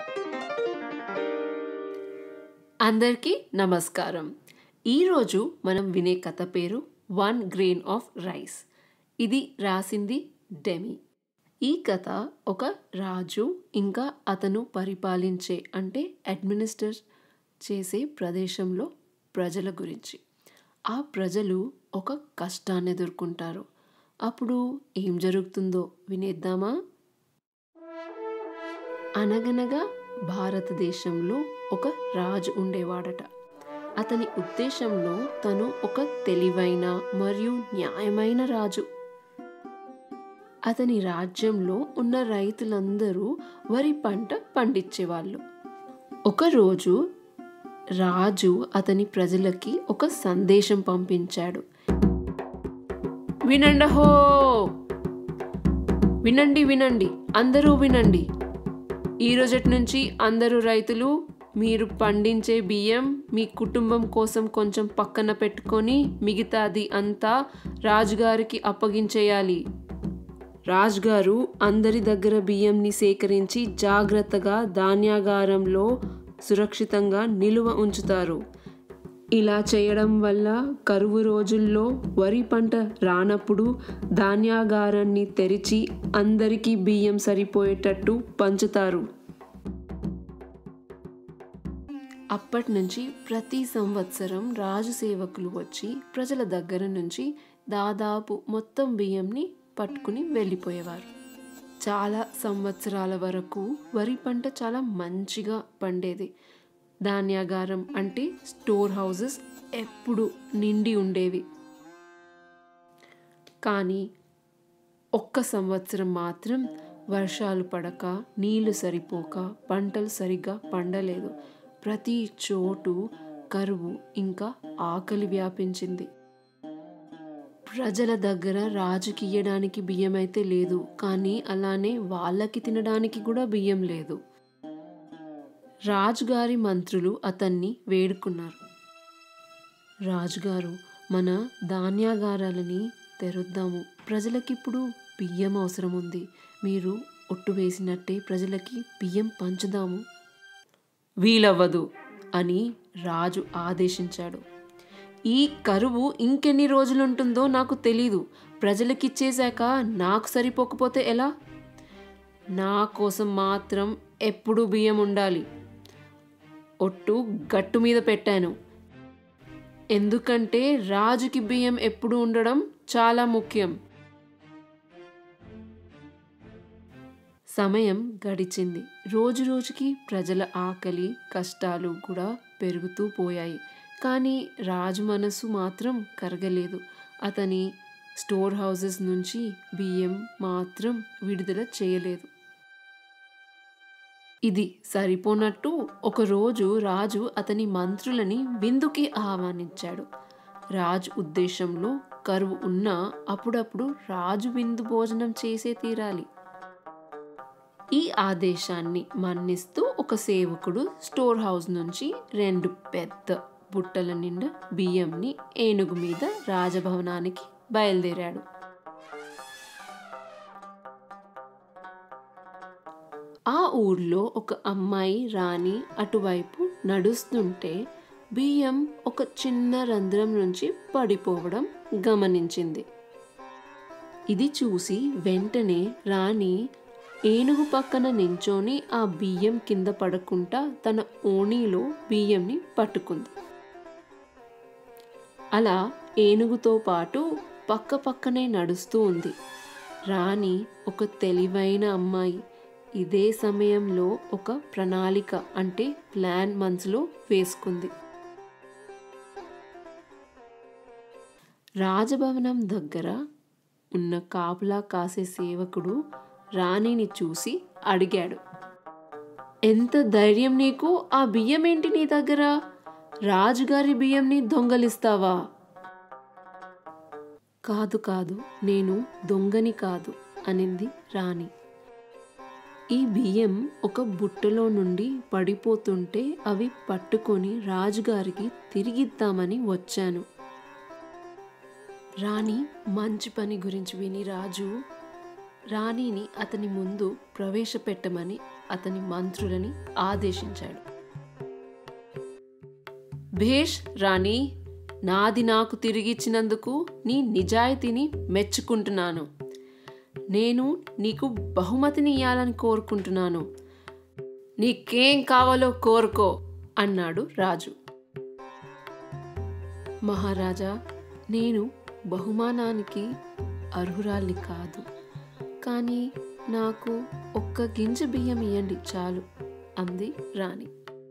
అందరికీ నమస్కారం ఈరోజు మనం వినే కథ పేరు వన్ గ్రెయిన్ ఆఫ్ రైస్ ఇది రాసింది డెమి ఈ కథ ఒక రాజు ఇంకా అతను పరిపాలించే అంటే అడ్మినిస్టర్ చేసే ప్రదేశంలో ప్రజల గురించి ఆ ప్రజలు ఒక కష్టాన్ని ఎదుర్కొంటారు అప్పుడు ఏం జరుగుతుందో వినేద్దామా అనగనగా భారతదేశంలో ఒక రాజు ఉండేవాడట అతని ఉద్దేశంలో తను ఒక తెలివైన మరియు న్యాయమైన రాజు అతని రాజ్యంలో ఉన్న రైతులందరూ వరి పంట పండించేవాళ్ళు ఒకరోజు రాజు అతని ప్రజలకి ఒక సందేశం పంపించాడు వినండహో వినండి వినండి అందరూ వినండి ఈ రోజటి నుంచి అందరూ రైతులు మీరు పండించే బియ్యం మీ కుటుంబం కోసం కొంచెం పక్కన పెట్టుకొని మిగతాది అంతా రాజుగారికి అప్పగించేయాలి రాజుగారు అందరి దగ్గర బియ్యంని సేకరించి జాగ్రత్తగా ధాన్యాగారంలో సురక్షితంగా నిలువ ఉంచుతారు ఇలా చేయడం వల్ల కరువు రోజుల్లో వరి పంట రానప్పుడు ధాన్యాగారాన్ని తెరిచి అందరికీ బియ్యం సరిపోయేటట్టు పంచుతారు అప్పటి నుంచి ప్రతి సంవత్సరం రాజు సేవకులు వచ్చి ప్రజల దగ్గర నుంచి దాదాపు మొత్తం బియ్యంని పట్టుకుని వెళ్ళిపోయేవారు చాలా సంవత్సరాల వరకు వరి పంట చాలా మంచిగా పండేది ధాన్యాగారం అంటే స్టోర్ హౌసెస్ ఎప్పుడు నిండి ఉండేవి కానీ ఒక్క సంవత్సరం మాత్రం వర్షాలు పడక నీళ్లు సరిపోక పంటలు సరిగ్గా పండలేదు ప్రతి చోటు కరువు ఇంకా ఆకలి వ్యాపించింది ప్రజల దగ్గర రాజుకి ఇయ్యడానికి బియ్యం అయితే లేదు కానీ అలానే వాళ్ళకి తినడానికి కూడా బియ్యం లేదు రాజుగారి మంత్రులు అతన్ని వేడుకున్నారు రాజుగారు మన ధాన్యాగారాలని తెరుద్దాము ప్రజలకిప్పుడు బియ్యం అవసరం ఉంది మీరు ఒట్టు వేసినట్టే ప్రజలకి బియ్యం పంచుదాము వీలవ్వదు అని రాజు ఆదేశించాడు ఈ కరువు ఇంకెన్ని రోజులుంటుందో నాకు తెలీదు ప్రజలకిచ్చేశాక నాకు సరిపోకపోతే ఎలా నా కోసం మాత్రం ఎప్పుడూ బియ్యం ఉండాలి ఒట్టు గట్టు మీద పెట్టాను ఎందుకంటే రాజుకి బియ్యం ఎప్పుడు ఉండడం చాలా ముఖ్యం సమయం గడిచింది రోజు రోజుకి ప్రజల ఆకలి కష్టాలు కూడా పెరుగుతూ పోయాయి కానీ రాజు మనసు మాత్రం కరగలేదు అతని స్టోర్ హౌసెస్ నుంచి బియ్యం మాత్రం విడుదల చేయలేదు ఇది సరిపోనట్టు ఒకరోజు రాజు అతని మంత్రులని విందుకి ఆహ్వానించాడు రాజు ఉద్దేశంలో కరువు ఉన్నా అప్పుడప్పుడు రాజు విందు భోజనం చేసే తీరాలి ఈ ఆదేశాన్ని మన్నిస్తూ ఒక సేవకుడు స్టోర్ హౌస్ నుంచి రెండు పెద్ద బుట్టల నిండా బియ్యంని ఏనుగు మీద రాజభవనానికి బయలుదేరాడు ఆ ఊర్లో ఒక అమ్మాయి రాణి అటువైపు నడుస్తుంటే బియ్యం ఒక చిన్న రంధ్రం నుంచి పడిపోవడం గమనించింది ఇది చూసి వెంటనే రాణి ఏనుగు పక్కన నించొని ఆ బియ్యం కింద పడకుండా తన ఓణీలో బియ్యంని పట్టుకుంది అలా ఏనుగుతో పాటు పక్క పక్కనే నడుస్తూ ఉంది రాణి ఒక తెలివైన అమ్మాయి ఇదే సమయంలో ఒక ప్రణాళిక అంటే ప్లాన్ మనసులో వేసుకుంది రాజభవనం దగ్గర ఉన్న కాపులా కాసే సేవకుడు రాణిని చూసి అడిగాడు ఎంత ధైర్యం నీకు ఆ బియ్యం ఏంటి నీ దగ్గర రాజుగారి బియ్యంని దొంగలిస్తావా కాదు కాదు నేను దొంగని కాదు అనింది రాణి ఈ బియ్యం ఒక బుట్టలో నుండి పడిపోతుంటే అవి పట్టుకొని రాజుగారికి తిరిగిద్దామని వచ్చాను రాణి మంచి పని గురించి విని రాజు రాణిని అతని ముందు ప్రవేశపెట్టమని అతని మంత్రులని ఆదేశించాడు భేష్ రాణి నాది నాకు తిరిగిచ్చినందుకు నీ నిజాయితీని మెచ్చుకుంటున్నాను నేను నీకు బహుమతిని ఇవ్వాలని కోరుకుంటున్నాను నీకేం కావాలో కోరుకో అన్నాడు రాజు మహారాజా నేను బహుమానానికి అర్హురాల్ని కాదు కానీ నాకు ఒక్క గింజ బియ్యం ఇవ్వండి చాలు అంది రాణి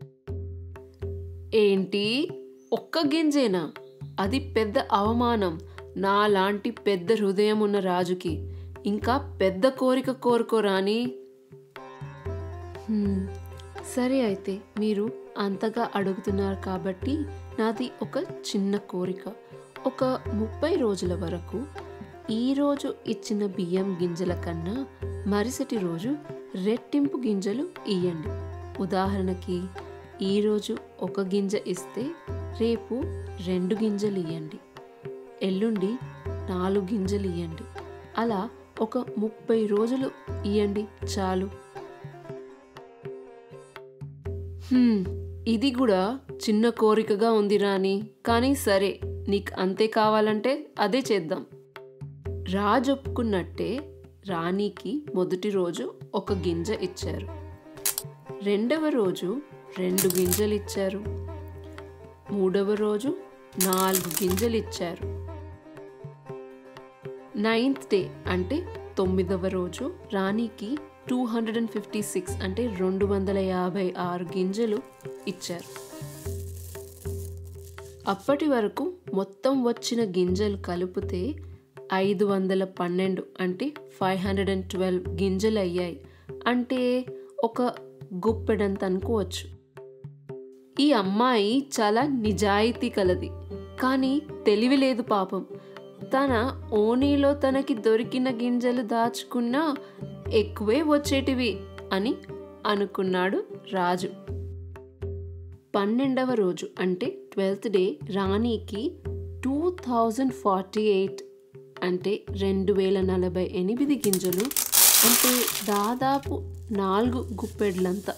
ఏంటి ఒక్క గింజేనా అది పెద్ద అవమానం నాలాంటి పెద్ద హృదయం ఉన్న రాజుకి ఇంకా పెద్ద కోరిక కోరుకో రాణి "హ్మ్, సరే అయితే మీరు అంతగా అడుగుతున్నారు కాబట్టి నాది ఒక చిన్న కోరిక ఒక ముప్పై రోజుల వరకు ఈ రోజు ఇచ్చిన బియ్యం గింజల కన్నా మరుసటి రోజు రెట్టింపు గింజలు ఇయ్యండి ఉదాహరణకి ఈరోజు ఒక గింజ ఇస్తే రేపు రెండు గింజలు ఇయ్యండి ఎల్లుండి నాలుగు గింజలు ఇయ్యండి అలా ఒక ముప్పై రోజులు ఇయ్యండి చాలు "హ్మ్, ఇది కూడా చిన్న కోరికగా ఉంది రాణి కానీ సరే నీకు అంతే కావాలంటే అదే చేద్దాం రాజు ఒప్పుకున్నట్టే రాణికి మొదటి రోజు ఒక గింజ ఇచ్చారు రెండవ రోజు రెండు గింజలు ఇచ్చారు మూడవ రోజు నాలుగు గింజలు ఇచ్చారు నైన్త్ డే అంటే తొమ్మిదవ రోజు రాణికి two hundred and fifty six అంటే రెండు వందల యాభై ఆరు గింజలు ఇచ్చారు అప్పటి వరకు మొత్తం వచ్చిన గింజలు కలిపితే ఐదు వందల పన్నెండు అంటే ఫైవ్ హండ్రెడ్ అండ్ ట్వెల్వ్ గింజలు అయ్యాయి అంటే ఒక గుప్పెడంత అనుకోవచ్చు ఈ అమ్మాయి చాలా నిజాయితీ కలది కానీ తెలివి లేదు పాపం తన ఓణీలో తనకి దొరికిన గింజలు దాచుకున్నా ఎక్కువే వచ్చేటివి అని అనుకున్నాడు రాజు పన్నెండవ రోజు అంటే ట్వెల్త్ డే రాణికి టూ థౌజండ్ ఫార్టీ ఎయిట్ అంటే రెండు వేల నలభై ఎనిమిది గింజలు అంటే దాదాపు నాలుగు గుప్పెడ్లంతా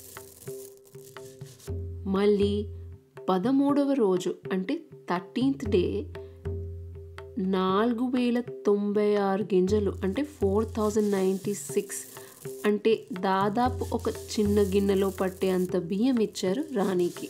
మళ్ళీ పదమూడవ రోజు అంటే థర్టీన్త్ డే నాలుగు వేల తొంభై ఆరు గింజలు అంటే ఫోర్ థౌజండ్ నైంటీ సిక్స్ అంటే దాదాపు ఒక చిన్న గిన్నెలో పట్టే అంత బియ్యం ఇచ్చారు రాణికి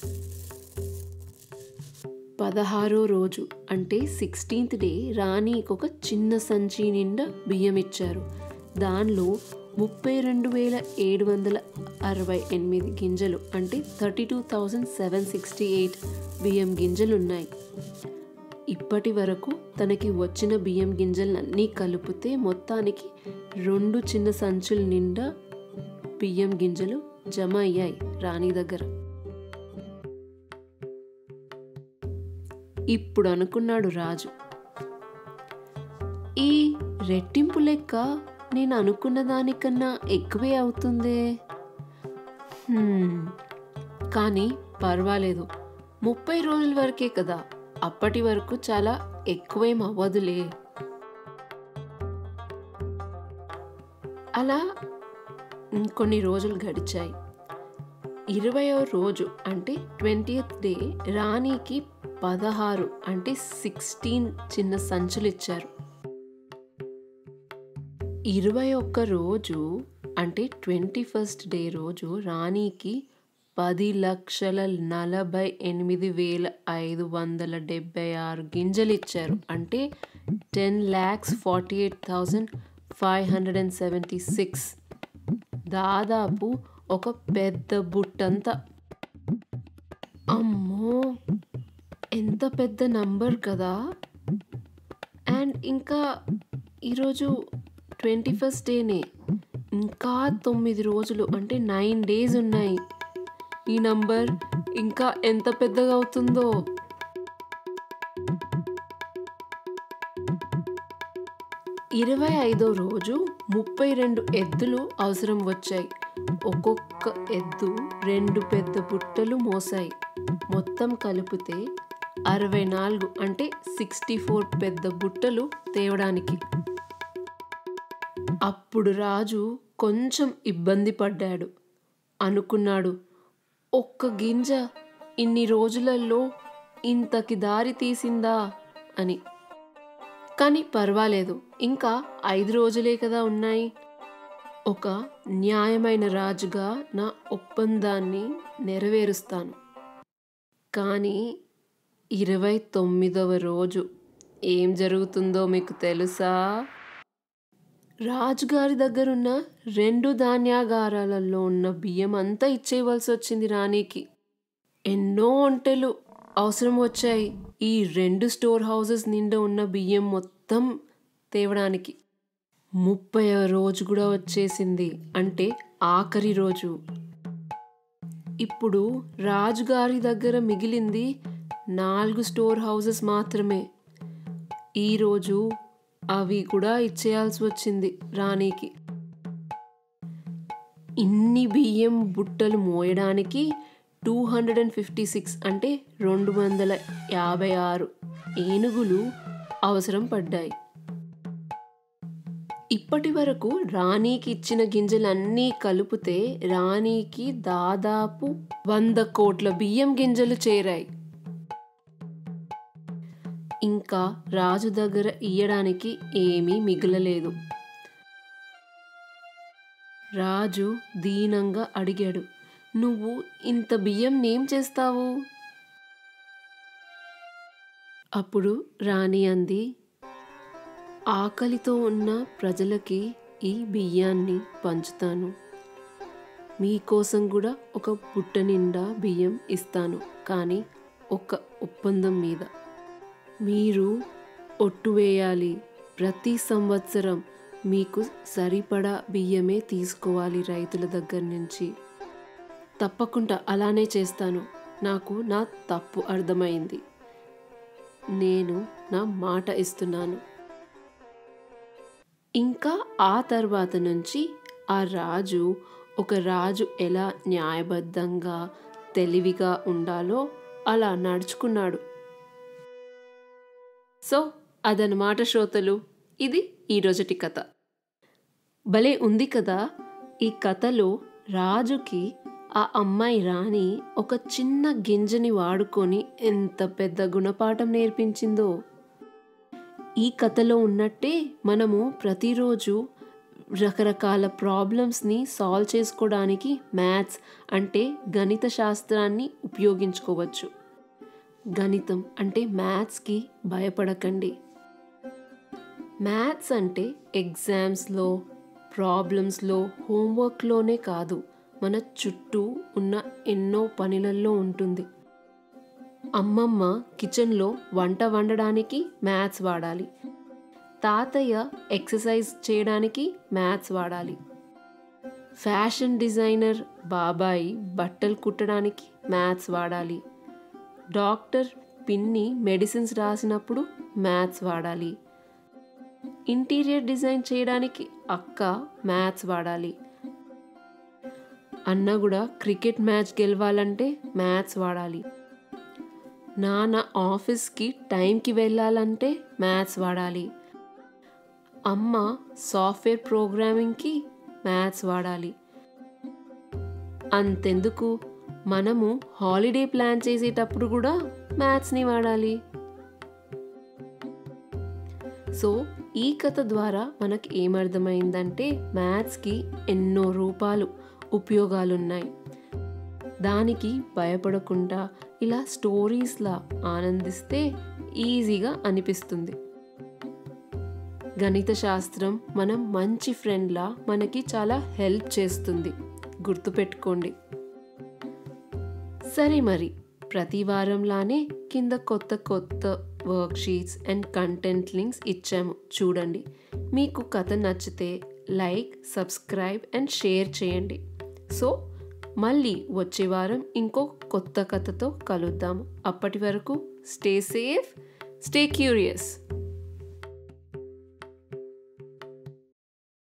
పదహారో రోజు అంటే సిక్స్టీన్త్ డే రాణికి ఒక చిన్న సంచి నిండా బియ్యం ఇచ్చారు దానిలో ముప్పై రెండు వేల ఏడు వందల అరవై ఎనిమిది గింజలు అంటే thirty two thousand seven sixty eight బియ్యం గింజలు ఉన్నాయి ఇప్పటి వరకు తనకి వచ్చిన బియ్యం గింజలన్నీ కలిపితే మొత్తానికి రెండు చిన్న సంచుల నిండా బియ్యం గింజలు జమ అయ్యాయి రాణి దగ్గర ఇప్పుడు అనుకున్నాడు రాజు ఈ రెట్టింపు లెక్క నేను అనుకున్న దానికన్నా ఎక్కువే అవుతుందే హ్మ్, కానీ పర్వాలేదు ముప్పై రోజుల వరకే కదా అప్పటి వరకు చాలా ఎక్కువేం అవ్వదులే అలా కొన్ని రోజులు గడిచాయి ఇరవయో రోజు అంటే ట్వంటీయత్ డే రాణికి పదహారు అంటే సిక్స్టీన్ చిన్న సంచులు ఇచ్చారు ఇరవై ఒక్క రోజు అంటే ట్వంటీ ఫస్ట్ డే రోజు రాణికి పది లక్షల నలభై ఎనిమిది వేల ఐదు వందల డెబ్బై ఆరు గింజలు ఇచ్చారు అంటే ten lakhs forty eight thousand five hundred and seventy six దాదాపు ఒక పెద్ద బుట్టంతా అమ్మో ఎంత పెద్ద నంబర్ కదా అండ్ ఇంకా ఈరోజు ట్వంటీ ఫస్ట్ డేనే ఇంకా తొమ్మిది రోజులు అంటే నైన్ డేస్ ఉన్నాయి ఈ నంబర్ ఇంకా ఎంత పెద్దగా అవుతుందో ఇరవై ఐదో రోజు ముప్పై రెండు ఎద్దులు అవసరం వచ్చాయి ఒక్కొక్క ఎద్దు రెండు పెద్ద బుట్టలు మోసాయి మొత్తం కలిపితే అరవై నాలుగు అంటే సిక్స్టీ ఫోర్ పెద్ద బుట్టలు తేవడానికి అప్పుడు రాజు కొంచెం ఇబ్బంది పడ్డాడు అనుకున్నాడు ఒక్క గింజ ఇన్ని రోజులలో ఇంతకి దారి తీసిందా అని కానీ పర్వాలేదు ఇంకా ఐదు రోజులే కదా ఉన్నాయి ఒక న్యాయమైన రాజుగా నా ఒప్పందాన్ని నెరవేరుస్తాను కానీ ఇరవై తొమ్మిదవ రోజు ఏం జరుగుతుందో మీకు తెలుసా రాజుగారి దగ్గరున్న రెండు ధాన్యాగారాలలో ఉన్న బియ్యం అంతా ఇచ్చేయవలసి వచ్చింది రాణికి ఎన్నో ఒంటెలు అవసరం వచ్చాయి ఈ రెండు స్టోర్ హౌసెస్ నిండా ఉన్న బియ్యం మొత్తం తేవడానికి ముప్పై రోజు కూడా వచ్చేసింది అంటే ఆఖరి రోజు ఇప్పుడు రాజుగారి దగ్గర మిగిలింది నాలుగు స్టోర్ హౌసెస్ మాత్రమే ఈరోజు అవి కూడా ఇచ్చేయాల్సి వచ్చింది రాణికి ఇన్ని బియ్యం బుట్టలు మోయడానికి two hundred and fifty six అంటే రెండు వందల యాభై ఆరు ఏనుగులు అవసరం పడ్డాయి ఇప్పటి వరకు రాణికి ఇచ్చిన గింజలన్నీ కలిపితే రాణికి దాదాపు వంద కోట్ల బియ్యం గింజలు చేరాయి ఇంకా రాజు దగ్గర ఇయ్యడానికి ఏమీ మిగలలేదు రాజు దీనంగా అడిగాడు నువ్వు ఇంత బియ్యం నేం చేస్తావు అప్పుడు రాణి అంది ఆకలితో ఉన్న ప్రజలకి ఈ బియ్యాన్ని పంచుతాను మీకోసం కూడా ఒక పుట్ట నిండా బియ్యం ఇస్తాను కానీ ఒక ఒప్పందం మీద మీరు ఒట్టు వేయాలి ప్రతి సంవత్సరం మీకు సరిపడా బియ్యమే తీసుకోవాలి రైతుల దగ్గర నుంచి తప్పకుండా అలానే చేస్తాను నాకు నా తప్పు అర్థమైంది నేను నా మాట ఇస్తున్నాను ఇంకా ఆ తర్వాత నుంచి ఆ రాజు ఒక రాజు ఎలా న్యాయబద్ధంగా తెలివిగా ఉండాలో అలా నడుచుకున్నాడు సో అదనమాట శ్రోతలు ఇది ఈరోజటి కథ భలే ఉంది కదా ఈ కథలో రాజుకి ఆ అమ్మాయి రాణి ఒక చిన్న గింజని వాడుకొని ఎంత పెద్ద గుణపాఠం నేర్పించిందో ఈ కథలో ఉన్నట్టే మనము ప్రతిరోజు రకరకాల ప్రాబ్లమ్స్ని సాల్వ్ చేసుకోవడానికి మ్యాథ్స్ అంటే గణిత శాస్త్రాన్ని ఉపయోగించుకోవచ్చు గణితం అంటే మ్యాథ్స్కి భయపడకండి మ్యాథ్స్ అంటే ఎగ్జామ్స్లో ప్రాబ్లమ్స్లో హోంవర్క్లోనే కాదు మన చుట్టూ ఉన్న ఎన్నో పనులలో ఉంటుంది అమ్మమ్మ కిచెన్లో వంట వండడానికి మ్యాథ్స్ వాడాలి తాతయ్య ఎక్సర్సైజ్ చేయడానికి మ్యాథ్స్ వాడాలి ఫ్యాషన్ డిజైనర్ బాబాయి బట్టలు కుట్టడానికి మ్యాథ్స్ వాడాలి డాక్టర్ పిన్ని మెడిసిన్స్ రాసినప్పుడు మ్యాథ్స్ వాడాలి ఇంటీరియర్ డిజైన్ చేయడానికి అక్క మ్యాథ్స్ వాడాలి అన్న కూడా క్రికెట్ మ్యాచ్ గెలవాలంటే మ్యాథ్స్ వాడాలి నాన్న ఆఫీస్కి టైంకి వెళ్ళాలంటే మ్యాథ్స్ వాడాలి అమ్మ సాఫ్ట్వేర్ ప్రోగ్రామింగ్కి మ్యాథ్స్ వాడాలి అంతెందుకు మనము హాలిడే ప్లాన్ చేసేటప్పుడు కూడా మ్యాథ్స్ని వాడాలి సో ఈ కథ ద్వారా మనకు ఏమర్థమైందంటే మ్యాథ్స్కి ఎన్నో రూపాలు ఉపయోగాలున్నాయి దానికి భయపడకుండా ఇలా స్టోరీస్లా ఆనందిస్తే ఈజీగా అనిపిస్తుంది గణిత శాస్త్రం మనం మంచి ఫ్రెండ్లా మనకి చాలా హెల్ప్ చేస్తుంది గుర్తుపెట్టుకోండి సరే మరి ప్రతి వారంలానే కింద కొత్త కొత్త వర్క్షీట్స్ అండ్ కంటెంట్ లింక్స్ ఇచ్చాము చూడండి మీకు కథ నచ్చితే లైక్ సబ్స్క్రైబ్ అండ్ షేర్ చేయండి సో మళ్ళీ వచ్చే వారం ఇంకో కొత్త కథతో కలుద్దాము అప్పటి వరకు స్టే సేఫ్ స్టే క్యూరియస్